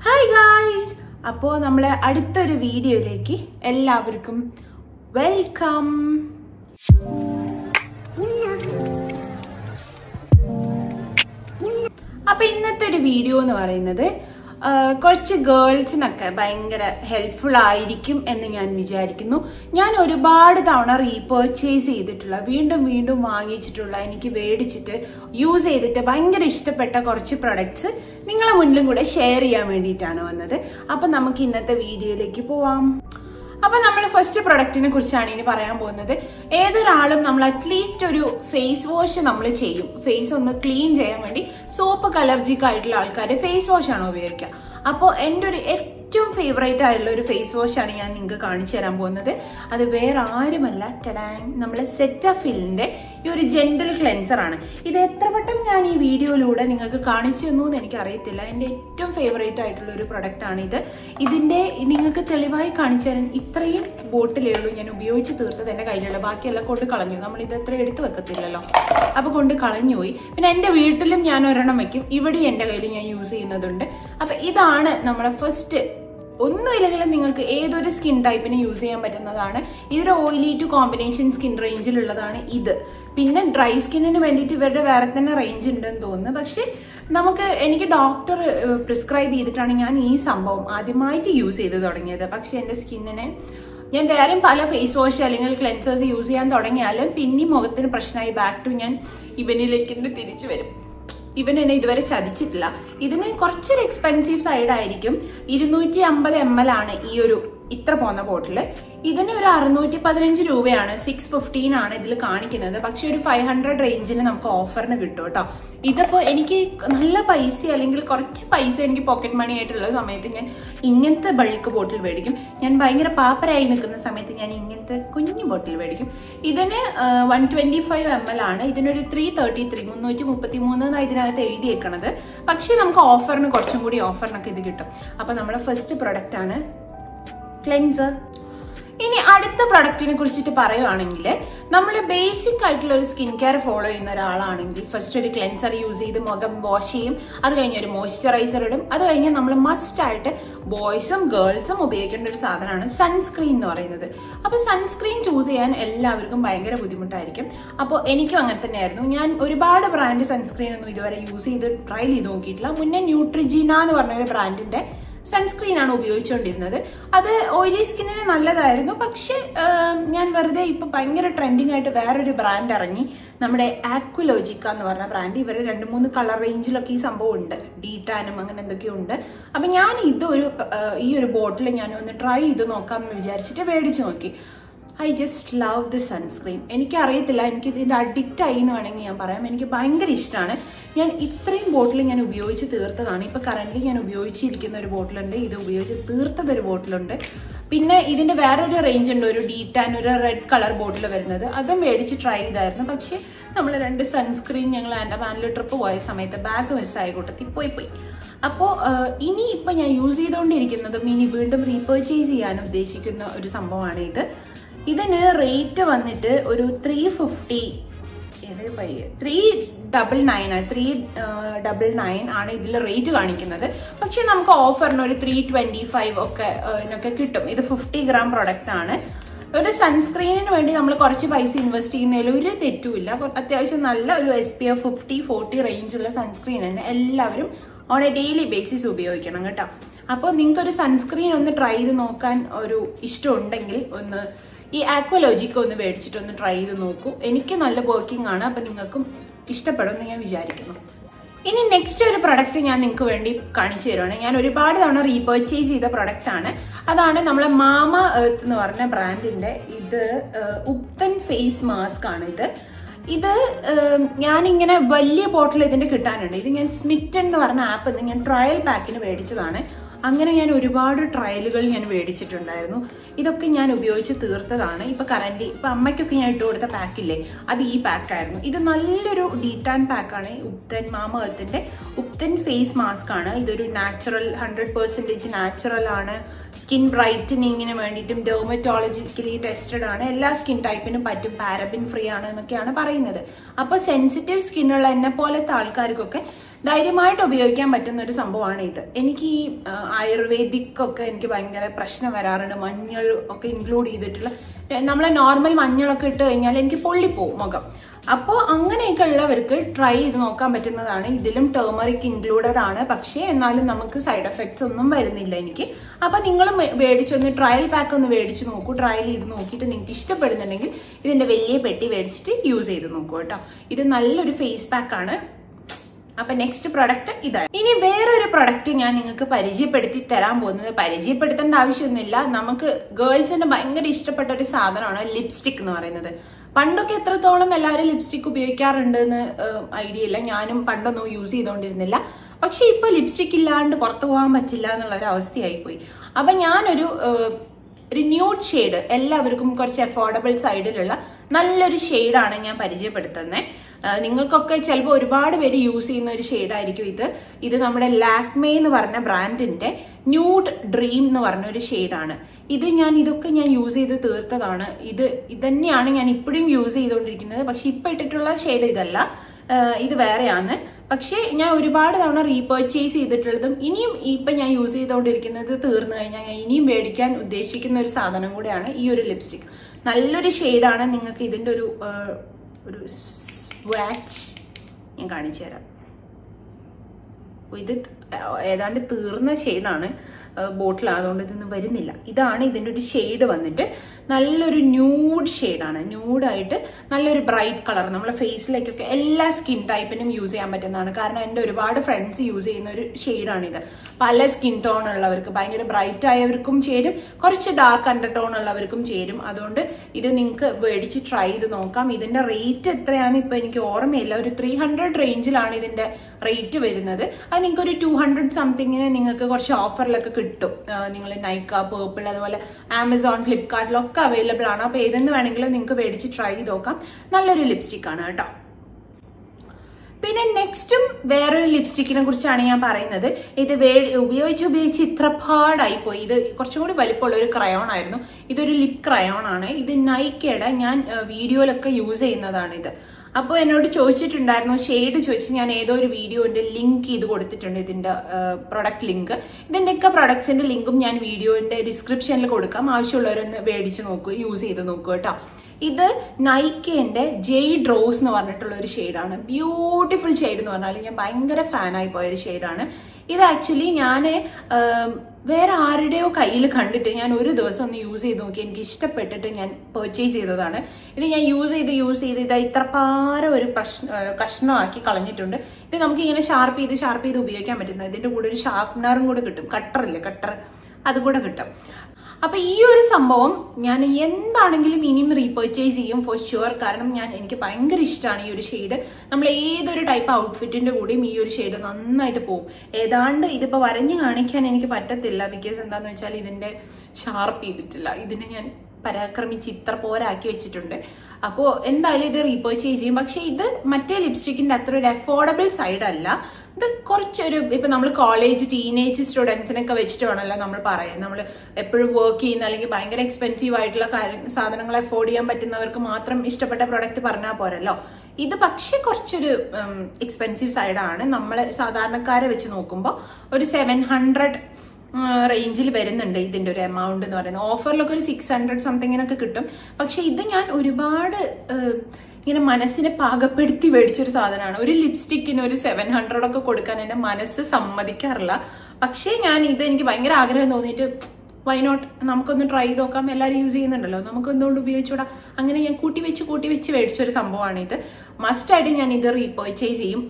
hi guys അപ്പോൾ നമ്മളെ അടുത്തൊരു വീഡിയോയിലേക്ക് എല്ലാവർക്കും വെൽക്കം അപ്പൊ ഇന്നത്തെ ഒരു വീഡിയോ എന്ന് പറയുന്നത് ആ, കുറച്ച് ഗേൾസിനൊക്കെ ഭയങ്കര ഹെൽപ്ഫുൾ ആയിരിക്കും എന്ന് ഞാൻ വിചാരിക്കുന്നു ഞാൻ ഒരുപാട് തവണ റീപർച്ചേസ് ചെയ്തിട്ടുള്ള വീണ്ടും വീണ്ടും വാങ്ങിച്ചിട്ടുള്ള എനിക്ക് മേടിച്ചിട്ട് യൂസ് ചെയ്തിട്ട് ഭയങ്കര ഇഷ്ടപ്പെട്ട കുറച്ച് പ്രൊഡക്ട്സ് നിങ്ങളെ മുന്നിലും കൂടെ ഷെയർ ചെയ്യാൻ വേണ്ടിയിട്ടാണ് വന്നത് അപ്പൊ നമുക്ക് ഇന്നത്തെ വീഡിയോയിലേക്ക് പോവാം അപ്പൊ നമ്മൾ ഫസ്റ്റ് പ്രൊഡക്റ്റിനെ കുറിച്ചാണ് ഇനി പറയാൻ പോകുന്നത് ഏതൊരാളും നമ്മൾ അറ്റ്ലീസ്റ്റ് ഒരു ഫേസ് വാഷ് നമ്മൾ ചെയ്യും ഫേസ് ഒന്ന് ക്ലീൻ ചെയ്യാൻ വേണ്ടി സോപ്പ് അലർജിക്ക് ആയിട്ടുള്ള ആൾക്കാർ ഫേസ് വാഷ് ആണ് ഉപയോഗിക്കുക അപ്പോൾ എൻ്റെ ഒരു ഏറ്റവും ഫേവറേറ്റ് ആയിട്ടുള്ള ഒരു ഫേസ് വാഷ് ആണ് ഞാൻ നിങ്ങൾക്ക് കാണിച്ചു തരാൻ പോകുന്നത് അത് വേറെ ആരുമല്ല ടെഡാങ് നമ്മളെ സെറ്റഫിലിന്റെ ഈ ഒരു ജെന്റൽ ക്ലെൻസർ ആണ് ഇത് എത്ര വട്ടം ഞാൻ ഈ വീഡിയോയിലൂടെ നിങ്ങൾക്ക് കാണിച്ചു തന്നു എന്ന് എനിക്ക് അറിയത്തില്ല എൻ്റെ ഏറ്റവും ഫേവറേറ്റ് ആയിട്ടുള്ള ഒരു പ്രൊഡക്റ്റ് ആണ് ഇത് ഇതിന്റെ നിങ്ങൾക്ക് തെളിവായി കാണിച്ചു തരാൻ ഇത്രയും ബോട്ടിലേ ഉള്ളൂ ഞാൻ ഉപയോഗിച്ച് തീർത്തത് എൻ്റെ കയ്യിലുള്ള ബാക്കിയെല്ലാം കൊണ്ട് കളഞ്ഞു നമ്മൾ ഇത് എത്ര എടുത്തു വെക്കത്തില്ലല്ലോ അപ്പൊ കൊണ്ട് കളഞ്ഞു പോയി പിന്നെ എൻ്റെ വീട്ടിലും ഞാൻ ഒരെണ്ണം വെക്കും ഇവിടെ എൻ്റെ കയ്യിൽ ഞാൻ യൂസ് ചെയ്യുന്നതുണ്ട് അപ്പൊ ഇതാണ് നമ്മുടെ ഫസ്റ്റ് ഒന്നുമില്ലെങ്കിലും നിങ്ങൾക്ക് ഏതൊരു സ്കിൻ ടൈപ്പിന് യൂസ് ചെയ്യാൻ പറ്റുന്നതാണ് ഇതൊരു ഓയിലി ടു കോമ്പിനേഷൻ സ്കിൻ റേഞ്ചിലുള്ളതാണ് ഇത് പിന്നെ ഡ്രൈ സ്കിന്നിന് വേണ്ടിയിട്ട് ഇവരുടെ വേറെ തന്നെ റേഞ്ച് ഉണ്ടെന്ന് തോന്നുന്നു പക്ഷെ നമുക്ക് എനിക്ക് ഡോക്ടർ പ്രിസ്ക്രൈബ് ചെയ്തിട്ടാണ് ഞാൻ ഈ സംഭവം ആദ്യമായിട്ട് യൂസ് ചെയ്ത് തുടങ്ങിയത് പക്ഷെ എൻ്റെ സ്കിന്നിനെ ഞാൻ വേറെയും പല ഫേസ് വാഷ് അല്ലെങ്കിൽ ക്ലെൻസേഴ്സ് യൂസ് ചെയ്യാൻ തുടങ്ങിയാലും പിന്നെ മുഖത്തിന് പ്രശ്നമായി ബാക്ക് ടു ഞാൻ ഇവനിലേക്ക് തന്നെ തിരിച്ചു വരും ഇവൻ എന്നെ ഇതുവരെ ചതിച്ചിട്ടില്ല ഇതിന് കുറച്ചൊരു എക്സ്പെൻസീവ് സൈഡ് ആയിരിക്കും ഇരുന്നൂറ്റി അമ്പത് എം എൽ ആണ് ഈ ഒരു ഇത്ര പോന്ന ബോട്ടില് ഇതിന് ഒരു അറുന്നൂറ്റി പതിനഞ്ച് രൂപയാണ് സിക്സ് ഫിഫ്റ്റീൻ ആണ് ഇതിൽ കാണിക്കുന്നത് പക്ഷെ ഒരു ഫൈവ് ഹൺഡ്രഡ് റേഞ്ചിന് നമുക്ക് ഓഫറിന് കിട്ടും കേട്ടോ ഇതിപ്പോ എനിക്ക് നല്ല പൈസ അല്ലെങ്കിൽ കുറച്ച് പൈസ എനിക്ക് പോക്കറ്റ് മണി ആയിട്ടുള്ള സമയത്ത് ഞാൻ ഇങ്ങനത്തെ ബൾക്ക് ബോട്ടിൽ മേടിക്കും ഞാൻ ഭയങ്കര പാപ്പരായി നിൽക്കുന്ന സമയത്ത് ഞാൻ ഇങ്ങനത്തെ കുഞ്ഞു ബോട്ടിൽ മേടിക്കും ഇതിന് one twenty five M L ആണ് ഇതിനൊരു ത്രീ തേർട്ടി ത്രീ മുന്നൂറ്റി മുപ്പത്തി മൂന്ന് എന്നാണ് ഇതിനകത്ത് എഴുതിയേക്കണത് പക്ഷെ നമുക്ക് ഓഫറിന് കുറച്ചും കൂടി ഓഫറിനൊക്കെ ഇത് കിട്ടും അപ്പൊ നമ്മുടെ ഫസ്റ്റ് പ്രൊഡക്റ്റ് ആണ് ക്ലെൻസർ ഇനി അടുത്ത പ്രൊഡക്റ്റിനെ കുറിച്ചിട്ട് പറയുവാണെങ്കിൽ നമ്മൾ ബേസിക് ആയിട്ടുള്ള ഒരു സ്കിൻ കെയർ ഫോളോ ചെയ്യുന്ന ഒരാളാണെങ്കിൽ ഫസ്റ്റ് ഒരു ക്ലെൻസർ യൂസ് ചെയ്ത് മുഖം വാഷ് ചെയ്യും അത് കഴിഞ്ഞ് ഒരു മോയ്സ്ചറൈസർ ഇടും അത് കഴിഞ്ഞ് നമ്മൾ മസ്റ്റ് ആയിട്ട് ബോയ്സും ഗേൾസും ഉപയോഗിക്കേണ്ട ഒരു സാധനമാണ് സൺസ്ക്രീൻ എന്ന് പറയുന്നത് അപ്പോൾ സൺസ്ക്രീൻ ചൂസ് ചെയ്യാൻ എല്ലാവർക്കും ഭയങ്കര ബുദ്ധിമുട്ടായിരിക്കും അപ്പോൾ എനിക്കും അങ്ങനെ തന്നെയായിരുന്നു ഞാൻ ഒരുപാട് ബ്രാൻഡ് സൺസ്ക്രീൻ ഒന്നും ഇതുവരെ യൂസ് ചെയ്ത് ട്രൈ ചെയ്ത് നോക്കിയിട്ടില്ല മുന്നേ ന്യൂട്രിജീന എന്ന് പറഞ്ഞ ഒരു ബ്രാൻഡിന്റെ സൺസ്ക്രീൻ ആണ് ഉപയോഗിച്ചുകൊണ്ടിരുന്നത് അത് ഓയിലി സ്കിന്നിന് നല്ലതായിരുന്നു പക്ഷെ ആം, ഞാൻ വെറുതെ ഇപ്പൊ ഭയങ്കര ട്രെൻഡിങ് ആയിട്ട് വേറൊരു ബ്രാൻഡ് ഇറങ്ങി നമ്മുടെ ആക്വലോജിക്ക എന്ന് പറഞ്ഞ ബ്രാൻഡ് ഇവർ രണ്ട് മൂന്ന് കളർ റേഞ്ചിലൊക്കെ ഈ സംഭവം ഉണ്ട് ഡീറ്റാനും അങ്ങനെ എന്തൊക്കെയോ ഉണ്ട് അപ്പൊ ഞാൻ ഇത് ഒരു ആ, ഈ ഒരു ബോട്ടിൽ ഞാൻ ഒന്ന് ട്രൈ ചെയ്ത് നോക്കാമെന്ന് വിചാരിച്ചിട്ട് മേടിച്ചു നോക്കി I just love the sunscreen എനിക്കറിയത്തില്ല എനിക്ക് ഇതിൻ്റെ അഡിക്റ്റ് ആയി എന്ന് വേണമെങ്കിൽ ഞാൻ പറയാം എനിക്ക് ഭയങ്കര ഇഷ്ടമാണ് ഞാൻ ഇത്രയും ബോട്ടിൽ ഞാൻ ഉപയോഗിച്ച് തീർത്തതാണ് ഇപ്പോൾ കറൻ്റ് ഞാൻ ഉപയോഗിച്ചിരിക്കുന്ന ഒരു ബോട്ടിലുണ്ട് ഇത് ഉപയോഗിച്ച് തീർത്തത് ഒരു ബോട്ടിലുണ്ട് പിന്നെ ഇതിൻ്റെ വേറൊരു റേഞ്ച് ഉണ്ട് ഒരു ഡീറ്റാൻ ഒരു റെഡ് കളർ ബോട്ടിൽ വരുന്നത് അതും മേടിച്ച് ട്രൈ ചെയ്തായിരുന്നു പക്ഷേ നമ്മൾ രണ്ട് സൺസ്ക്രീൻ ഞങ്ങൾ ആൻഡമാനിൽ ട്രിപ്പ് പോയ സമയത്ത് ബാഗ് മിസ്സായ കൂട്ടത്തിൽ പോയി പോയി അപ്പോൾ ഇനി ഇപ്പം ഞാൻ യൂസ് ചെയ്തുകൊണ്ടിരിക്കുന്നതും ഇനി വീണ്ടും റീപർച്ചേസ് ചെയ്യാൻ ഉദ്ദേശിക്കുന്ന ഒരു സംഭവമാണ് ഇത് ഇതിന് റേറ്റ് വന്നിട്ട് ഒരു three fifty three double nine ആണ് ത്രീ ഡബിൾ നയൻ ആണ് ഇതിൽ റേറ്റ് കാണിക്കുന്നത് പക്ഷെ നമുക്ക് ഓഫറിന് ഒരു ത്രീ ട്വന്റി ഫൈവ് ഒക്കെ ആ, ഇതിനൊക്കെ കിട്ടും ഇത് ഫിഫ്റ്റി ഗ്രാം പ്രൊഡക്റ്റ് ആണ് ഒരു സൺസ്ക്രീനിന് വേണ്ടി നമ്മൾ കുറച്ച് പൈസ ഇൻവെസ്റ്റ് ചെയ്യുന്നതിൽ ഒരു തെറ്റുമില്ല കൊ- അത്യാവശ്യം നല്ല ഒരു S P F fifty forty റേഞ്ചുള്ള സൺസ്ക്രീൻ തന്നെ എല്ലാവരും ഓൺ എ ഡെയിലി ബേസിസ് ഉപയോഗിക്കണം കേട്ടോ അപ്പോൾ നിങ്ങൾക്ക് ഒരു സൺസ്ക്രീൻ ഒന്ന് ട്രൈ ചെയ്ത് നോക്കാൻ ഒരു ഇഷ്ടമുണ്ടെങ്കിൽ ഒന്ന് ഈ ആക്വലോജിക്ക് ഒന്ന് മേടിച്ചിട്ട് ഒന്ന് ട്രൈ ചെയ്ത് നോക്കൂ എനിക്ക് നല്ല വർക്കിംഗ് ആണ് അപ്പം നിങ്ങൾക്കും ഇഷ്ടപ്പെടുമെന്ന് ഞാൻ വിചാരിക്കുന്നു ഇനി നെക്സ്റ്റ് ഒരു പ്രൊഡക്റ്റ് ഞാൻ നിങ്ങൾക്ക് വേണ്ടി കാണിച്ചു തരുവാണ് ഞാൻ ഒരുപാട് തവണ റീപർച്ചേസ് ചെയ്ത പ്രൊഡക്റ്റ് ആണ് അതാണ് നമ്മളെ മാമ എർത്ത് എന്ന് പറഞ്ഞ ബ്രാൻഡിന്റെ ഇത് ഏഹ്, ഉപ്തൻ ഫേസ് മാസ്ക് ആണ് ഇത് ഇത് ഏഹ്, ഞാനിങ്ങനെ വലിയ ബോട്ടിൽ ഇതിന്റെ കിട്ടാനുണ്ട് ഇത് ഞാൻ സ്മിറ്റൻ എന്ന് പറഞ്ഞ ആപ്പ് ഞാൻ ട്രയൽ പാക്കിന് മേടിച്ചതാണ് അങ്ങനെ ഞാൻ ഒരുപാട് ട്രയലുകൾ ഞാൻ മേടിച്ചിട്ടുണ്ടായിരുന്നു ഇതൊക്കെ ഞാൻ ഉപയോഗിച്ച് തീർത്തതാണ് ഇപ്പൊ കറന്റ് ഇപ്പൊ അമ്മയ്ക്കൊക്കെ ഞാൻ ഇട്ട് കൊടുത്ത പാക്കില്ലേ അത് ഈ പാക്കായിരുന്നു ഇത് നല്ലൊരു ഡീറ്റാൻ പാക്കാണ് ഉപ്തൻ മാമകത്തിന്റെ ഉപ്തൻ ഫേസ് മാസ്ക് ആണ് ഇതൊരു നാച്ചുറൽ ഹൺഡ്രഡ് പെർസെൻറ്റേജ് നാച്ചുറൽ ആണ് സ്കിൻ ബ്രൈറ്റനിങ്ങിന് വേണ്ടിയിട്ടും ഡെർമറ്റോളജിക്കലി ടെസ്റ്റഡ് ആണ് എല്ലാ സ്കിൻ ടൈപ്പിനും പറ്റും പാരബിൻ ഫ്രീ ആണ് എന്നൊക്കെയാണ് പറയുന്നത് അപ്പോൾ സെൻസിറ്റീവ് സ്കിന്നുള്ള എന്നെ പോലത്തെ ആൾക്കാർക്കൊക്കെ ധൈര്യമായിട്ട് ഉപയോഗിക്കാൻ പറ്റുന്ന ഒരു സംഭവമാണ് ഇത് എനിക്ക് ഈ ആ, ആയുർവേദിക് ഒക്കെ എനിക്ക് ഭയങ്കര പ്രശ്നം വരാറുണ്ട് മഞ്ഞൾ ഒക്കെ ഇൻക്ലൂഡ് ചെയ്തിട്ടുള്ള ഏ, നമ്മളെ നോർമൽ മഞ്ഞളൊക്കെ ഇട്ട് കഴിഞ്ഞാൽ എനിക്ക് പൊള്ളിപ്പോവും മുഖം അപ്പോൾ അങ്ങനെയൊക്കെ ഉള്ളവർക്ക് ട്രൈ ചെയ്ത് നോക്കാൻ പറ്റുന്നതാണ് ഇതിലും ടേമറിക് ഇൻക്ലൂഡഡ് ആണ് പക്ഷേ എന്നാലും നമുക്ക് സൈഡ് എഫക്ട്സ് ഒന്നും വരുന്നില്ല എനിക്ക് അപ്പോൾ നിങ്ങൾ മേടിച്ചൊന്ന് ട്രയൽ പാക്ക് ഒന്ന് മേടിച്ച് നോക്കൂ ട്രയൽ ചെയ്ത് നോക്കിയിട്ട് നിങ്ങൾക്ക് ഇഷ്ടപ്പെടുന്നുണ്ടെങ്കിൽ ഇതിൻ്റെ വലിയ പെട്ടി മേടിച്ചിട്ട് യൂസ് ചെയ്ത് നോക്കൂ കേട്ടോ ഇത് നല്ലൊരു ഫേസ് പാക്ക് ആണ് അപ്പൊ നെക്സ്റ്റ് പ്രൊഡക്റ്റ് ഇതാണ് ഇനി വേറൊരു പ്രൊഡക്റ്റ് ഞാൻ നിങ്ങൾക്ക് പരിചയപ്പെടുത്തി തരാൻ പോകുന്നത് പരിചയപ്പെടുത്തേണ്ട ആവശ്യമൊന്നുമില്ല നമുക്ക് ഗേൾസിന് ഭയങ്കര ഇഷ്ടപ്പെട്ട ഒരു സാധനമാണ് ലിപ്സ്റ്റിക് എന്ന് പറയുന്നത് പണ്ടൊക്കെ എത്രത്തോളം എല്ലാവരും ലിപ്സ്റ്റിക് ഉപയോഗിക്കാറുണ്ട് എന്ന് ഐഡിയ ഇല്ല ഞാനും പണ്ടൊന്നും യൂസ് ചെയ്തുകൊണ്ടിരുന്നില്ല പക്ഷെ ഇപ്പൊ ലിപ്സ്റ്റിക് ഇല്ലാണ്ട് പുറത്തു പോകാൻ പറ്റില്ല എന്നുള്ള ഒരു അവസ്ഥയായി പോയി അപ്പൊ ഞാനൊരു ഏഹ്, ഒരു ന്യൂഡ് ഷെയ്ഡ് എല്ലാവർക്കും കുറച്ച് അഫോർഡബിൾ സൈഡിലുള്ള നല്ലൊരു ഷെയ്ഡാണ് ഞാൻ പരിചയപ്പെടുത്തുന്നത് നിങ്ങൾക്കൊക്കെ ചിലപ്പോൾ ഒരുപാട് പേര് യൂസ് ചെയ്യുന്ന ഒരു ഷെയ്ഡായിരിക്കും ഇത് ഇത് നമ്മുടെ ലാക്മേ എന്ന് പറഞ്ഞ ബ്രാൻഡിന്റെ ന്യൂഡ് ഡ്രീം എന്ന് പറഞ്ഞ ഒരു ഷെയ്ഡാണ് ഇത് ഞാൻ ഇതൊക്കെ ഞാൻ യൂസ് ചെയ്ത് തീർത്തതാണ് ഇത് ഇതന്നെയാണ് ഞാൻ ഇപ്പോഴും യൂസ് ചെയ്തുകൊണ്ടിരിക്കുന്നത് പക്ഷെ ഇപ്പൊ ഇട്ടിട്ടുള്ള ഷെയ്ഡ് ഇതല്ല ആഹ് ഇത് വേറെയാണ് പക്ഷേ ഞാൻ ഒരുപാട് തവണ റീപർച്ചേസ് ചെയ്തിട്ടുള്ളതും ഇനിയും ഇപ്പൊ ഞാൻ യൂസ് ചെയ്തുകൊണ്ടിരിക്കുന്നത് തീർന്നു കഴിഞ്ഞാൽ ഞാൻ ഇനിയും മേടിക്കാൻ ഉദ്ദേശിക്കുന്ന ഒരു സാധനം കൂടെയാണ് ഈ ഒരു ലിപ്സ്റ്റിക് നല്ലൊരു ഷെയ്ഡാണ് നിങ്ങൾക്ക് ഇതിന്റെ ഒരു ആഹ്, ഒരു സ്വാച്ച് ഞാൻ കാണിച്ചു തരാം അപ്പൊ ഇത് ഏതാണ്ട് തീർന്ന ഷെയ്ഡാണ് ബോട്ടിൽ അതുകൊണ്ട് ഇതൊന്നും വരുന്നില്ല ഇതാണ് ഇതിന്റെ ഒരു ഷെയ്ഡ് വന്നിട്ട് നല്ലൊരു ന്യൂഡ് ഷെയ്ഡാണ് ന്യൂഡായിട്ട് നല്ലൊരു ബ്രൈറ്റ് കളർ നമ്മളെ ഫേസിലേക്കൊക്കെ എല്ലാ സ്കിൻ ടൈപ്പിനും യൂസ് ചെയ്യാൻ പറ്റുന്നതാണ് കാരണം എൻ്റെ ഒരുപാട് ഫ്രണ്ട്സ് യൂസ് ചെയ്യുന്ന ഒരു ഷെയ്ഡാണിത് പല സ്കിൻ ടോൺ ഉള്ളവർക്ക് ഭയങ്കര ബ്രൈറ്റ് ആയവർക്കും ചേരും കുറച്ച് ഡാർക്ക് അണ്ടർ ടോൺ ഉള്ളവർക്കും ചേരും അതുകൊണ്ട് ഇത് നിങ്ങൾക്ക് മേടിച്ച് ട്രൈ ചെയ്ത് നോക്കാം ഇതിന്റെ റേറ്റ് എത്രയാണെന്ന് ഇപ്പൊ എനിക്ക് ഓർമ്മയില്ല ഒരു ത്രീ ഹൺഡ്രഡ് റേഞ്ചിലാണ് ഇതിന്റെ റേറ്റ് വരുന്നത് അത് നിങ്ങൾക്ക് ഒരു ടു ഹൺഡ്രഡ് സംതിങ്ങിന് നിങ്ങൾക്ക് കുറച്ച് ഓഫറിലൊക്കെ കിട്ടും നിങ്ങൾ നൈക്ക പേർപ്പിൾ അതുപോലെ ആമസോൺ ഫ്ലിപ്കാർട്ടിലൊക്കെ അവൈലബിൾ ആണ് അപ്പോൾ ഏതെന്ന് വേണമെങ്കിലും നിങ്ങൾക്ക് മേടിച്ച് ട്രൈ ചെയ്ത് നോക്കാം നല്ലൊരു ലിപ്സ്റ്റിക് ആണ് കേട്ടോ പിന്നെ നെക്സ്റ്റും വേറൊരു ലിപ്സ്റ്റിക്കിനെ കുറിച്ചാണ് ഞാൻ പറയുന്നത് ഇത് വേ ഉപയോഗിച്ച് ഉപയോഗിച്ച് ഇത്ര പാടായി പോയി ഇത് കുറച്ചും കൂടി വലിപ്പമുള്ള ഒരു ക്രയോൺ ആയിരുന്നു ഇതൊരു ലിപ് ക്രയോൺ ആണ് ഇത് നൈക്കയുടെ ഞാൻ ഏഹ്, വീഡിയോയിലൊക്കെ യൂസ് ചെയ്യുന്നതാണ് ഇത് അപ്പോൾ എന്നോട് ചോദിച്ചിട്ടുണ്ടായിരുന്നു ഷെയ്ഡ് ചോദിച്ച് ഞാൻ ഏതോ ഒരു വീഡിയോന്റെ ലിങ്ക് ചെയ്ത് കൊടുത്തിട്ടുണ്ട് ഇതിന്റെ പ്രൊഡക്റ്റ് ലിങ്ക് ഇതിന്റെയൊക്കെ പ്രൊഡക്ട്സിന്റെ ലിങ്കും ഞാൻ വീഡിയോന്റെ ഡിസ്ക്രിപ്ഷനിൽ കൊടുക്കാം ആവശ്യമുള്ളവരൊന്ന് മേടിച്ച് നോക്കൂ യൂസ് ചെയ്ത് നോക്കൂ കേട്ടോ ഇത് നൈക്കേന്റെ ജെയ്ഡ് റോസ് എന്ന് പറഞ്ഞിട്ടുള്ള ഒരു ഷെയ്ഡാണ് ബ്യൂട്ടിഫുൾ ഷെയ്ഡ് എന്ന് പറഞ്ഞാൽ ഞാൻ ഭയങ്കര ഫാനായി പോയ ഒരു ഷെയ്ഡാണ് ഇത് ആക്ച്വലി ഞാൻ വേറെ ആരുടെയോ കയ്യിൽ കണ്ടിട്ട് ഞാൻ ഒരു ദിവസം ഒന്ന് യൂസ് ചെയ്ത് നോക്കി എനിക്ക് ഇഷ്ടപ്പെട്ടിട്ട് ഞാൻ പെർച്ചേസ് ചെയ്തതാണ് ഇത് ഞാൻ യൂസ് ചെയ്ത് യൂസ് ചെയ്ത് ഇത് ഇത്രപ്പാര ഒരു പ്രശ്ന ഏഹ് കഷ്ണമാക്കി കളഞ്ഞിട്ടുണ്ട് ഇത് നമുക്ക് ഇങ്ങനെ ഷാർപ്പ് ചെയ്ത് ഷാർപ്പ് ചെയ്ത് ഉപയോഗിക്കാൻ പറ്റുന്നത് ഇതിന്റെ കൂടെ ഒരു ഷാർപ്നറും കൂടെ കിട്ടും കട്ടറില്ലേ കട്ടർ അതും കൂടെ കിട്ടും അപ്പൊ ഈ ഒരു സംഭവം ഞാൻ എന്താണെങ്കിലും ഇനിയും റീപർച്ചേസ് ചെയ്യും ഫോർ ഷുവർ കാരണം ഞാൻ എനിക്ക് ഭയങ്കര ഇഷ്ടമാണ് ഈ ഒരു ഷെയ്ഡ് നമ്മൾ ഏതൊരു ടൈപ്പ് ഔട്ട്ഫിറ്റിന്റെ കൂടെയും ഈ ഒരു ഷെയ്ഡ് നന്നായിട്ട് പോകും ഏതാണ്ട് ഇതിപ്പോ വരഞ്ഞു കാണിക്കാൻ എനിക്ക് പറ്റത്തില്ല ബിക്കോസ് എന്താന്ന് വെച്ചാൽ ഇതിന്റെ ഷാർപ്പ് ചെയ്തിട്ടില്ല ഇതിനെ ഞാൻ പരാക്രമിച്ച് ഇത്ര പോരാക്കി വെച്ചിട്ടുണ്ട് അപ്പോൾ എന്തായാലും ഇത് റീപർച്ചേസ് ചെയ്യും പക്ഷെ ഇത് മറ്റേ ലിപ്സ്റ്റിക്കിന്റെ അത്ര ഒരു അഫോർഡബിൾ സൈഡ് അല്ല ഇത് കുറച്ചൊരു ഇപ്പൊ നമ്മൾ കോളേജ് ടീനേജ് സ്റ്റുഡൻസിനൊക്കെ വെച്ചിട്ട് വേണമല്ലോ നമ്മൾ പറയാൻ നമ്മൾ എപ്പോഴും വർക്ക് ചെയ്യുന്ന അല്ലെങ്കിൽ ഭയങ്കര എക്സ്പെൻസീവ് ആയിട്ടുള്ള കാര്യം സാധനങ്ങൾ അഫോർഡ് ചെയ്യാൻ പറ്റുന്നവർക്ക് മാത്രം ഇഷ്ടപ്പെട്ട പ്രൊഡക്റ്റ് പറഞ്ഞാൽ പോരല്ലോ ഇത് പക്ഷെ കുറച്ചൊരു എക്സ്പെൻസീവ് സൈഡാണ് നമ്മൾ സാധാരണക്കാരെ വെച്ച് നോക്കുമ്പോൾ ഒരു സെവൻ ഹൺഡ്രഡ് റേഞ്ചിൽ വരുന്നുണ്ട് ഇതിന്റെ ഒരു എമൗണ്ട് എന്ന് പറയുന്നത് ഓഫറിലൊക്കെ ഒരു സിക്സ് ഹൺഡ്രഡ് സംതിങ്ങിനൊക്കെ കിട്ടും പക്ഷെ ഇത് ഞാൻ ഒരുപാട് ഏഹ്, ഇങ്ങനെ മനസ്സിനെ പാകപ്പെടുത്തി മേടിച്ചൊരു സാധനമാണ് ഒരു ലിപ്സ്റ്റിക്കിന് ഒരു സെവൻ ഹൺഡ്രഡ് ഒക്കെ കൊടുക്കാൻ എന്റെ മനസ്സ് സമ്മതിക്കാറില്ല പക്ഷേ ഞാൻ ഇത് എനിക്ക് ഭയങ്കര ആഗ്രഹം തോന്നിയിട്ട് വൈ നോട്ട് നമുക്കൊന്ന് ട്രൈ ചെയ്ത് നോക്കാം എല്ലാവരും യൂസ് ചെയ്യുന്നുണ്ടല്ലോ നമുക്ക് എന്തുകൊണ്ട് ഉപയോഗിച്ചൂടാ അങ്ങനെ ഞാൻ കൂട്ടി വെച്ച് കൂട്ടി വെച്ച് മേടിച്ചൊരു സംഭവമാണ് ഇത് മസ്റ്റായിട്ട് ഞാൻ ഇത് റീപർച്ചേസ് ചെയ്യും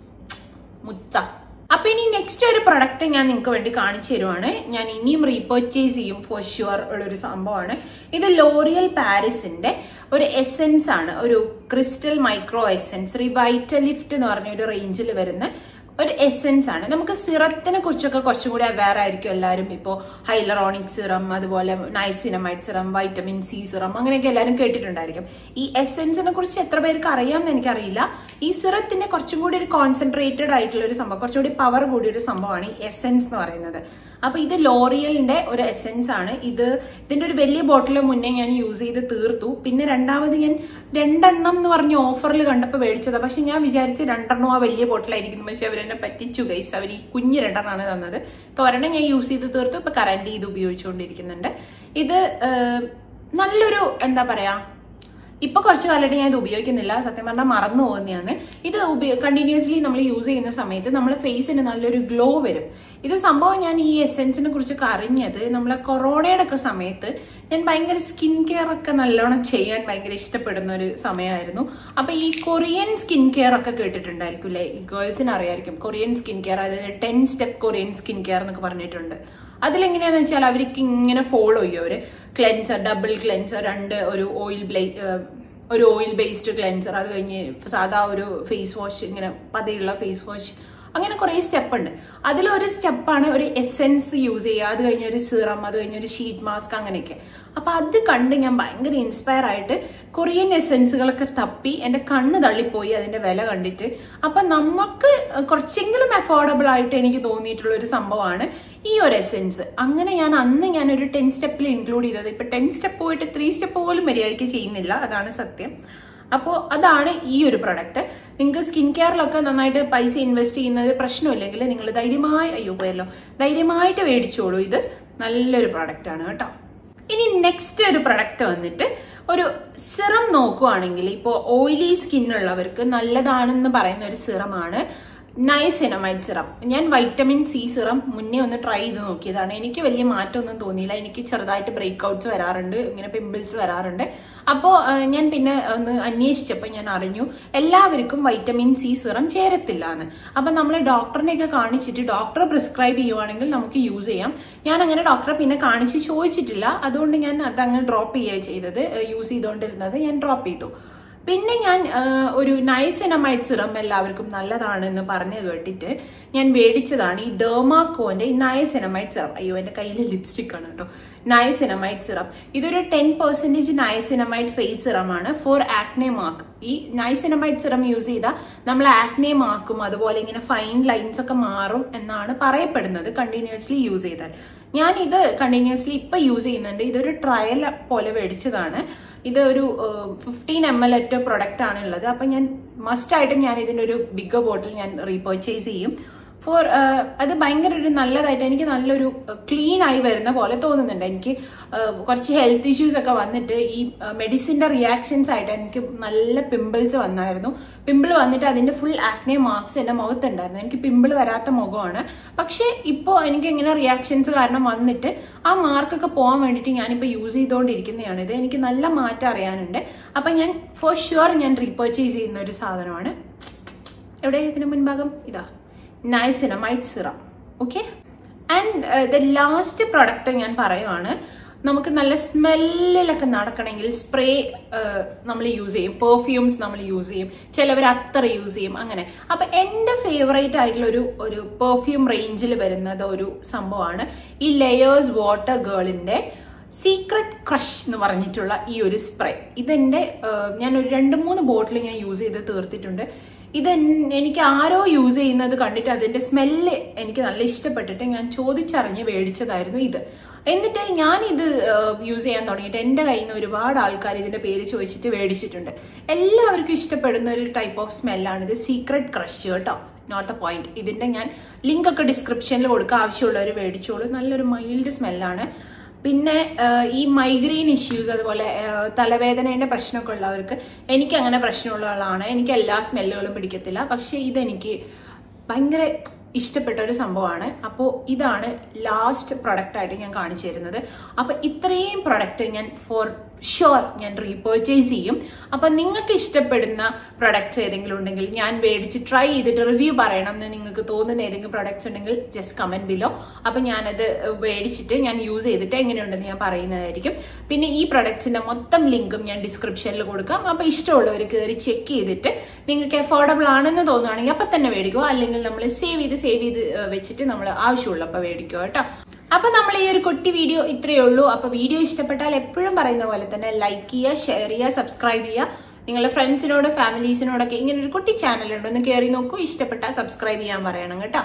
മുത്ത അപ്പൊ ഇനി നെക്സ്റ്റ് ഒരു പ്രൊഡക്റ്റ് ഞാൻ നിങ്ങൾക്ക് വേണ്ടി കാണിച്ചു തരുവാണ് ഞാൻ ഇനിയും റീപർച്ചേസ് ചെയ്യും ഫോർ ഷുവർ ഉള്ള ഒരു സംഭവമാണ് ഇത് ലോറിയൽ പാരീസിന്റെ ഒരു എസെൻസ് ആണ് ഒരു ക്രിസ്റ്റൽ മൈക്രോ എസെൻസ് റിവൈറ്റലിഫ്റ്റ് എന്ന് പറഞ്ഞ ഒരു റേഞ്ചിൽ വരുന്ന ഒരു എസെൻസ് ആണ് നമുക്ക് സിറത്തിനെ കുറിച്ചൊക്കെ കുറച്ചും കൂടി അവയർ ആയിരിക്കും എല്ലാവരും ഇപ്പോൾ ഹൈലറോണിക് സിറം അതുപോലെ niacinamide serum vitamin C serum അങ്ങനെയൊക്കെ എല്ലാവരും കേട്ടിട്ടുണ്ടായിരിക്കും ഈ എസെൻസിനെ കുറിച്ച് എത്ര പേർക്ക് അറിയാമെന്ന് എനിക്കറിയില്ല ഈ സിറത്തിന്റെ കുറച്ചും കൂടി ഒരു കോൺസെൻട്രേറ്റഡ് ആയിട്ടുള്ള ഒരു സംഭവം കുറച്ചുകൂടി പവർ കൂടിയ ഒരു സംഭവമാണ് ഈ എസെൻസ് എന്ന് പറയുന്നത് അപ്പൊ ഇത് ലോറിയലിന്റെ ഒരു എസെൻസ് ആണ് ഇത് ഇതിന്റെ ഒരു വലിയ ബോട്ടിൽ മുന്നേ ഞാൻ യൂസ് ചെയ്ത് തീർത്തു പിന്നെ രണ്ടാമത് ഞാൻ രണ്ടെണ്ണം എന്ന് പറഞ്ഞ ഓഫറിൽ കണ്ടപ്പോൾ മേടിച്ചതാ പക്ഷെ ഞാൻ വിചാരിച്ച് രണ്ടെണ്ണം ആ വലിയ ബോട്ടിലായിരിക്കുന്നു പക്ഷെ അവർ എന്നെ പറ്റിച്ചു ഗൈസ് അവർ ഈ കുഞ്ഞ് രണ്ടെണ്ണമാണ് തന്നത് ഇപ്പൊ ഒരെണ്ണം ഞാൻ യൂസ് ചെയ്ത് തീർത്തു ഇപ്പൊ കറന്റ് ഇത് ഉപയോഗിച്ചുകൊണ്ടിരിക്കുന്നുണ്ട് ഇത് ഏഹ്, നല്ലൊരു എന്താ പറയാ ഇപ്പൊ കുറച്ച് കാലമായിട്ട് ഞാൻ ഇത് ഉപയോഗിക്കുന്നില്ല സത്യം പറഞ്ഞാൽ മറന്നു പോകുന്നതാണ് ഇത് കണ്ടിന്യൂസ്ലി നമ്മൾ യൂസ് ചെയ്യുന്ന സമയത്ത് നമ്മുടെ ഫേസിന് നല്ലൊരു ഗ്ലോ വരും ഇത് സംഭവം ഞാൻ ഈ എസെൻസിനെ കുറിച്ചൊക്കെ അറിഞ്ഞത് നമ്മളെ കൊറോണയുടെ ഒക്കെ സമയത്ത് ഞാൻ ഭയങ്കര സ്കിൻ കെയർ ഒക്കെ നല്ലോണം ചെയ്യാൻ ഭയങ്കര ഇഷ്ടപ്പെടുന്ന ഒരു സമയമായിരുന്നു അപ്പൊ ഈ കൊറിയൻ സ്കിൻ കെയർ ഒക്കെ കേട്ടിട്ടുണ്ടായിരിക്കും അല്ലേ ഈ ഗേൾസിന് അറിയായിരിക്കും കൊറിയൻ സ്കിൻ കെയർ അതായത് ten step Korean skin care എന്നൊക്കെ പറഞ്ഞിട്ടുണ്ട് അതിലെങ്ങനെയാന്ന് വെച്ചാൽ അവർക്ക് ഇങ്ങനെ ഫോളോ ചെയ്യും അവര് ക്ലെൻസർ ഡബിൾ ക്ലെൻസർ രണ്ട് ഒരു ഓയിൽ ബ്ലേ ഒരു ഓയിൽ ബേസ്ഡ് ക്ലെൻസർ അത് കഴിഞ്ഞ് സാധാ ഒരു ഫേസ് വാഷ് ഇങ്ങനെ പതയുള്ള ഫേസ് വാഷ് അങ്ങനെ കുറേ സ്റ്റെപ്പ് ഉണ്ട് അതിലൊരു സ്റ്റെപ്പാണ് ഒരു എസെൻസ് യൂസ് ചെയ്യുക അത് കഴിഞ്ഞ ഒരു സിറം അത് കഴിഞ്ഞ ഒരു ഷീറ്റ് മാസ്ക് അങ്ങനെയൊക്കെ അപ്പൊ അത് കണ്ട് ഞാൻ ഭയങ്കര ഇൻസ്പയർ ആയിട്ട് കൊറിയൻ എസെൻസുകളൊക്കെ തപ്പി എൻ്റെ കണ്ണ് തള്ളിപ്പോയി അതിന്റെ വില കണ്ടിട്ട് അപ്പൊ നമുക്ക് കുറച്ചെങ്കിലും അഫോർഡബിൾ ആയിട്ട് എനിക്ക് തോന്നിയിട്ടുള്ള ഒരു സംഭവമാണ് ഈ ഒരു എസെൻസ് അങ്ങനെ ഞാൻ അന്ന് ഞാൻ ഒരു ടെൻ സ്റ്റെപ്പിൽ ഇൻക്ലൂഡ് ചെയ്തത് ഇപ്പൊ ടെൻ സ്റ്റെപ്പ് പോയിട്ട് ത്രീ സ്റ്റെപ്പ് പോലും മര്യാദയ്ക്ക് ചെയ്യുന്നില്ല അതാണ് സത്യം അപ്പോൾ അതാണ് ഈ ഒരു പ്രൊഡക്റ്റ് നിങ്ങൾക്ക് സ്കിൻ കെയറിലൊക്കെ നന്നായിട്ട് പൈസ ഇൻവെസ്റ്റ് ചെയ്യുന്നത് പ്രശ്നമില്ലെങ്കിൽ നിങ്ങൾ ധൈര്യമായി അയ്യോ പോയല്ലോ ധൈര്യമായിട്ട് മേടിച്ചോളൂ ഇത് നല്ലൊരു പ്രൊഡക്റ്റ് ആണ് കേട്ടോ ഇനി നെക്സ്റ്റ് ഒരു പ്രൊഡക്റ്റ് വന്നിട്ട് ഒരു സിറം നോക്കുവാണെങ്കിൽ ഇപ്പോൾ ഓയിലി സ്കിൻ ഉള്ളവർക്ക് നല്ലതാണെന്ന് പറയുന്ന ഒരു സിറമാണ് നൈസിനമൈഡ് സിറം ഞാൻ വൈറ്റമിൻ സി സിറം മുന്നേ ഒന്ന് ട്രൈ ചെയ്ത് നോക്കിയതാണ് എനിക്ക് വലിയ മാറ്റമൊന്നും തോന്നിയില്ല എനിക്ക് ചെറുതായിട്ട് ബ്രേക്ക് ഔട്ട്സ് വരാറുണ്ട് ഇങ്ങനെ പിമ്പിൾസ് വരാറുണ്ട് അപ്പോൾ ഞാൻ പിന്നെ ഒന്ന് അന്വേഷിച്ചപ്പോൾ ഞാൻ അറിഞ്ഞു എല്ലാവർക്കും വൈറ്റമിൻ സി സിറം ചേരത്തില്ല എന്ന് അപ്പം നമ്മൾ ഡോക്ടറിനെയൊക്കെ കാണിച്ചിട്ട് ഡോക്ടർ പ്രിസ്ക്രൈബ് ചെയ്യുവാണെങ്കിൽ നമുക്ക് യൂസ് ചെയ്യാം ഞാൻ അങ്ങനെ ഡോക്ടറെ പിന്നെ കാണിച്ച് ചോദിച്ചിട്ടില്ല അതുകൊണ്ട് ഞാൻ അതങ്ങ് ഡ്രോപ്പ് ചെയ്യുക ചെയ്തത് യൂസ് ചെയ്തുകൊണ്ടിരുന്നത് ഞാൻ ഡ്രോപ്പ് ചെയ്തു പിന്നെ ഞാൻ ആ, ഒരു നൈസിനമൈഡ് സിറം എല്ലാവർക്കും നല്ലതാണെന്ന് പറഞ്ഞു കേട്ടിട്ട് ഞാൻ മേടിച്ചതാണ് ഈ ഡെർമാക്കോന്റെ ഈ നയസിനമൈഡ് സിറം അയ്യോ എന്റെ കയ്യിൽ ലിപ്സ്റ്റിക് ആണ് കേട്ടോ നയസിനമൈഡ് സിറം ഇതൊരു ടെൻ പെർസെന്റേജ് നയസിനമൈഡ് ഫേസ് സിറമാണ് ഫോർ ആക്നെ മാർക്ക് ഈ നൈസിനമൈഡ് സിറം യൂസ് ചെയ്താൽ നമ്മൾ ആക്നെ മാർക്കും അതുപോലെ ഇങ്ങനെ ഫൈൻ ലൈൻസ് ഒക്കെ മാറും എന്നാണ് പറയപ്പെടുന്നത് കണ്ടിന്യൂസ്ലി യൂസ് ചെയ്താൽ ഞാൻ ഇത് കണ്ടിന്യൂസ്ലി ഇപ്പൊ യൂസ് ചെയ്യുന്നുണ്ട് ഇതൊരു ട്രയൽ പോലെ മേടിച്ചതാണ് ഇത് ഒരു ഫിഫ്റ്റീൻ എം എൽ ഒറ്റ പ്രൊഡക്റ്റ് ആണ് ഉള്ളത് അപ്പൊ ഞാൻ മസ്റ്റ് ആയിട്ട് ഞാൻ ഇതിന്റെ ഒരു ബിഗ് ബോട്ടിൽ ഞാൻ റീപർച്ചേസ് ചെയ്യും ഫോർ അത് ഭയങ്കര ഒരു നല്ലതായിട്ട് എനിക്ക് നല്ലൊരു ക്ലീൻ ആയി വരുന്ന പോലെ തോന്നുന്നുണ്ട് എനിക്ക് uh, കുറച്ച് ഹെൽത്ത് ഇഷ്യൂസ് ഒക്കെ വന്നിട്ട് ഈ മെഡിസിന്റെ റിയാക്ഷൻസ് ആയിട്ട് എനിക്ക് നല്ല പിമ്പിൾസ് വന്നായിരുന്നു പിമ്പിൾ വന്നിട്ട് അതിന്റെ ഫുൾ ആക്നെ മാർക്സ് എന്റെ മുഖത്തുണ്ടായിരുന്നു എനിക്ക് പിമ്പിൾ വരാത്ത മുഖമാണ് പക്ഷേ ഇപ്പോൾ എനിക്ക് ഇങ്ങനെ റിയാക്ഷൻസ് കാരണം വന്നിട്ട് ആ മാർക്കൊക്കെ പോകാൻ വേണ്ടിയിട്ട് ഞാനിപ്പോൾ യൂസ് ചെയ്തുകൊണ്ടിരിക്കുന്നതാണ് ഇത് എനിക്ക് നല്ല മാറ്റം അറിയാനുണ്ട് അപ്പം ഞാൻ ഫോർ ഷുവർ ഞാൻ റീപർച്ചേസ് ചെയ്യുന്ന ഒരു സാധനമാണ് എവിടെ ഇതിന് മുൻഭാഗം ഇതാ niacinamide serum okay and the last product ഞാൻ പറയുവാണ് നമുക്ക് നല്ല സ്മെല്ലിലൊക്കെ നടക്കണമെങ്കിൽ സ്പ്രേ നമ്മൾ യൂസ് ചെയ്യും പെർഫ്യൂംസ് നമ്മൾ യൂസ് ചെയ്യും ചിലവർ അത്തർ യൂസ് ചെയ്യും അങ്ങനെ അപ്പൊ എന്റെ ഫേവറേറ്റ് ആയിട്ടുള്ള ഒരു ഒരു പെർഫ്യൂം റേഞ്ചിൽ വരുന്നത് ഒരു സംഭവമാണ് ഈ ലെയേഴ്സ് വാട്ടർ ഗേളിന്റെ സീക്രട്ട് ക്രഷ് എന്ന് പറഞ്ഞിട്ടുള്ള ഈ ഒരു സ്പ്രേ ഇതെന്റെ ഏഹ്, ഞാൻ ഒരു രണ്ട് മൂന്ന് ബോട്ടിൽ ഞാൻ യൂസ് ചെയ്ത് തീർത്തിട്ടുണ്ട് ഇത് എൻ- എനിക്ക് ആരോ യൂസ് ചെയ്യുന്നത് കണ്ടിട്ട് അതിന്റെ സ്മെല്ല് എനിക്ക് നല്ല ഇഷ്ടപ്പെട്ടിട്ട് ഞാൻ ചോദിച്ചറിഞ്ഞ് മേടിച്ചതായിരുന്നു ഇത് എന്നിട്ട് ഞാൻ ഇത് യൂസ് ചെയ്യാൻ തുടങ്ങിയിട്ട് എൻ്റെ കയ്യിൽ നിന്ന് ഒരുപാട് ആൾക്കാർ ഇതിന്റെ പേര് ചോദിച്ചിട്ട് മേടിച്ചിട്ടുണ്ട് എല്ലാവർക്കും ഇഷ്ടപ്പെടുന്ന ഒരു ടൈപ്പ് ഓഫ് സ്മെല്ലാണ് ഇത് സീക്രട്ട് ക്രഷ് കേട്ടോ നോട്ട് ദ പോയിന്റ് ഇതിന്റെ ഞാൻ ലിങ്ക് ഒക്കെ ഡിസ്ക്രിപ്ഷനിൽ കൊടുക്കുക ആവശ്യമുള്ളവർ മേടിച്ചോളൂ നല്ലൊരു മൈൽഡ് സ്മെല്ലാണ് പിന്നെ ആഹ്, ഈ മൈഗ്രെയിൻ ഇഷ്യൂസ് അതുപോലെ ആഹ്, തലവേദനയുടെ പ്രശ്നമൊക്കെ ഉള്ളവർക്ക് എനിക്ക് അങ്ങനെ പ്രശ്നമുള്ള ആളാണ് എനിക്ക് എല്ലാ സ്മെല്ലുകളും പിടിക്കത്തില്ല പക്ഷെ ഇതെനിക്ക് ഭയങ്കര ഇഷ്ടപ്പെട്ട ഒരു സംഭവമാണ് അപ്പോൾ ഇതാണ് ലാസ്റ്റ് പ്രൊഡക്റ്റ് ആയിട്ട് ഞാൻ കാണിച്ചു തരുന്നത് അപ്പോൾ ഇത്രയും പ്രൊഡക്റ്റ് ഞാൻ ഫോർ ഷുവർ ഞാൻ റീപർച്ചേസ് ചെയ്യും അപ്പം നിങ്ങൾക്ക് ഇഷ്ടപ്പെടുന്ന പ്രൊഡക്ട്സ് ഏതെങ്കിലും ഉണ്ടെങ്കിൽ ഞാൻ മേടിച്ച് ട്രൈ ചെയ്തിട്ട് റിവ്യൂ പറയണം എന്ന് നിങ്ങൾക്ക് തോന്നുന്ന ഏതെങ്കിലും പ്രൊഡക്ട്സ് ഉണ്ടെങ്കിൽ ജസ്റ്റ് കമന്റ് ബിലോ അപ്പം ഞാനത് മേടിച്ചിട്ട് ഞാൻ യൂസ് ചെയ്തിട്ട് എങ്ങനെയുണ്ടെന്ന് ഞാൻ പറയുന്നതായിരിക്കും പിന്നെ ഈ പ്രൊഡക്ട്സിന്റെ മൊത്തം ലിങ്കും ഞാൻ ഡിസ്ക്രിപ്ഷനിൽ കൊടുക്കാം അപ്പോൾ ഇഷ്ടമുള്ളവർ കയറി ചെക്ക് ചെയ്തിട്ട് നിങ്ങൾക്ക് അഫോർഡബിൾ ആണെന്ന് തോന്നുവാണെങ്കിൽ അപ്പം തന്നെ മേടിക്കുക അല്ലെങ്കിൽ നമ്മൾ സേവ് ചെയ്ത് സേവ് ചെയ്ത് ഏഹ്, വെച്ചിട്ട് നമ്മൾ ആവശ്യമുള്ളപ്പോൾ മേടിക്കുക കേട്ടോ അപ്പൊ നമ്മൾ ഈ ഒരു കുട്ടി വീഡിയോ ഇത്രയേ ഉള്ളൂ അപ്പൊ വീഡിയോ ഇഷ്ടപ്പെട്ടാൽ എപ്പോഴും പറയുന്ന പോലെ തന്നെ ലൈക്ക് ചെയ്യുക ഷെയർ ചെയ്യുക സബ്സ്ക്രൈബ് ചെയ്യുക നിങ്ങളുടെ ഫ്രണ്ട്സിനോട് ഫാമിലീസിനോടൊക്കെ ഇങ്ങനെ ഒരു കുട്ടി ചാനൽ ഉണ്ട് ഒന്ന് കയറി നോക്കൂ ഇഷ്ടപ്പെട്ടാൽ സബ്സ്ക്രൈബ് ചെയ്യാൻ പറയണം കേട്ടോ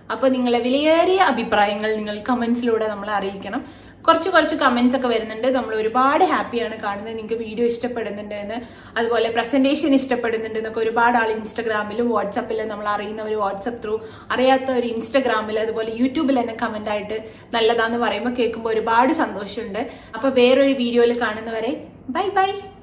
അപ്പൊ നിങ്ങളെ വിലയേറിയ അഭിപ്രായങ്ങൾ നിങ്ങൾ കമന്റ്സിലൂടെ നമ്മളെ അറിയിക്കണം കുറച്ച് കുറച്ച് കമന്റ്സ് ഒക്കെ വരുന്നുണ്ട് നമ്മൾ ഒരുപാട് ഹാപ്പിയാണ് കാണുന്നത് നിങ്ങൾക്ക് വീഡിയോ ഇഷ്ടപ്പെടുന്നുണ്ട് എന്ന് അതുപോലെ പ്രസന്റേഷൻ ഇഷ്ടപ്പെടുന്നുണ്ട് എന്നൊക്കെ ഒരുപാട് ആൾ ഇൻസ്റ്റഗ്രാമിലും വാട്സപ്പിലും നമ്മൾ അറിയുന്നവർ വാട്സപ്പ് ത്രൂ അറിയാത്തവർ ഇൻസ്റ്റഗ്രാമിൽ അതുപോലെ യൂട്യൂബിൽ തന്നെ കമന്റ് ആയിട്ട് നല്ലതാന്ന് പറയുമ്പോൾ കേൾക്കുമ്പോൾ ഒരുപാട് സന്തോഷമുണ്ട് അപ്പൊ വേറൊരു വീഡിയോയിൽ കാണുന്നവരെ ബൈ ബൈ